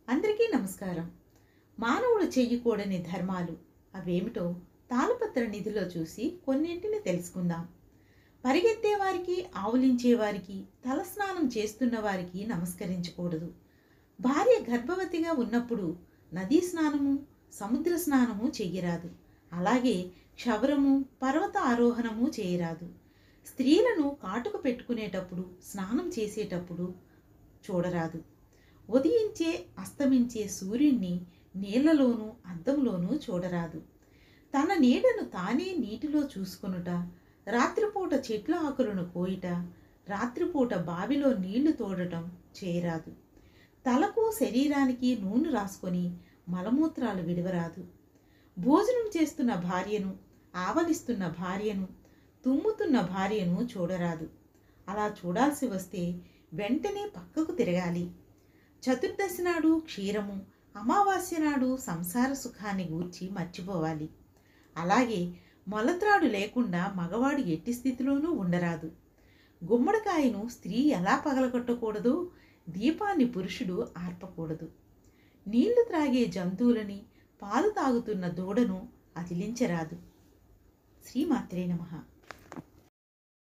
అందరికీ నమస్కారం మానవుడు చెయ్యకూడని ధర్మాలు అవేమిటో తాళపత్ర నిధిలో చూసి కొన్నింటిని తెలుసుకుందాం పరిగెత్తే వారికి ఆవులించే వారికి తలస్నానం చేస్తున్న వారికి నమస్కరించకూడదు భార్య గర్భవతిగా ఉన్నప్పుడు నదీ స్నానము సముద్ర స్నానము చెయ్యరాదు అలాగే క్షవరము పర్వత ఆరోహణము చేయరాదు స్త్రీలను కాటుక పెట్టుకునేటప్పుడు స్నానం చేసేటప్పుడు చూడరాదు ఉదయించే అస్తమించే సూర్యుణ్ణి నీళ్లలోనూ అద్దంలోనూ చూడరాదు తన నీడను తానే నీటిలో చూసుకొనుట రాత్రిపూట చెట్ల ఆకులను కోయుట రాత్రిపూట బావిలో నీళ్లు తోడటం చేయరాదు తలకు శరీరానికి నూనె రాసుకొని మలమూత్రాలు విడవరాదు భోజనం చేస్తున్న భార్యను ఆవలిస్తున్న భార్యను తుమ్ముతున్న భార్యను చూడరాదు అలా చూడాల్సి వస్తే వెంటనే పక్కకు తిరగాలి చతుర్దశి నాడు క్షీరము అమావాస్య నాడు సంసార సుఖాన్ని గూర్చి మర్చిపోవాలి అలాగే మొలత్రాడు లేకుండా మగవాడు ఎట్టి స్థితిలోనూ ఉండరాదు గుమ్మడికాయను స్త్రీ ఎలా పగలగొట్టకూడదో దీపాన్ని పురుషుడు ఆర్పకూడదు నీళ్లు త్రాగే జంతువులని పాలు తాగుతున్న దూడను అదిలించరాదు శ్రీమాత్రే నమః